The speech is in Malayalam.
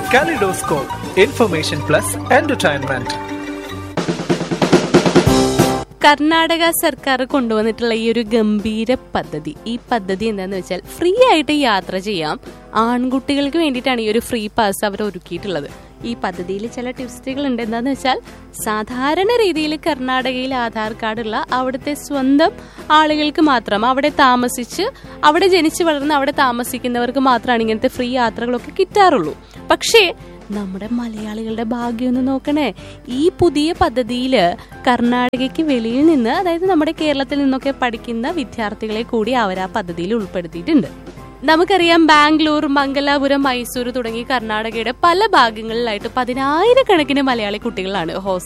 Kaleidoscope, Information Plus Entertainment. Karnataka സർക്കാർ കൊണ്ടുവന്നിട്ടുള്ള ഈ ഒരു ഗംഭീര പദ്ധതി ഈ പദ്ധതി എന്താന്ന് വെച്ചാൽ ഫ്രീ ആയിട്ട് യാത്ര ചെയ്യാം ആൺകുട്ടികൾക്ക് വേണ്ടിയിട്ടാണ് ഈ ഒരു ഫ്രീ പാസ് അവർ ഒരുക്കിയിട്ടുള്ളത് ഈ പദ്ധതിയിൽ ചില ട്വിസ്റ്റുകൾ ഉണ്ട് എന്താന്ന് വെച്ചാൽ സാധാരണ രീതിയിൽ കർണാടകയിൽ ആധാർ കാർഡുള്ള അവിടുത്തെ സ്വന്തം ആളുകൾക്ക് മാത്രം അവിടെ താമസിച്ച് അവിടെ ജനിച്ചു വളർന്ന് അവിടെ താമസിക്കുന്നവർക്ക് മാത്രമാണ് ഇങ്ങനത്തെ ഫ്രീ യാത്രകളൊക്കെ കിട്ടാറുള്ളൂ പക്ഷേ നമ്മുടെ മലയാളികളുടെ ഭാഗ്യം ഒന്ന് നോക്കണേ ഈ പുതിയ പദ്ധതിയിൽ കർണാടകയ്ക്ക് വെളിയിൽ നിന്ന് അതായത് നമ്മുടെ കേരളത്തിൽ നിന്നൊക്കെ പഠിക്കുന്ന വിദ്യാർത്ഥികളെ കൂടി അവർ ആ പദ്ധതിയിൽ ഉൾപ്പെടുത്തിയിട്ടുണ്ട് നമുക്കറിയാം ബാംഗ്ലൂർ മംഗലാപുരം മൈസൂർ തുടങ്ങി കർണാടകയുടെ പല ഭാഗങ്ങളിലായിട്ട് പതിനായിരക്കണക്കിന് മലയാളി കുട്ടികളാണ് ഹോസ്റ്റൽ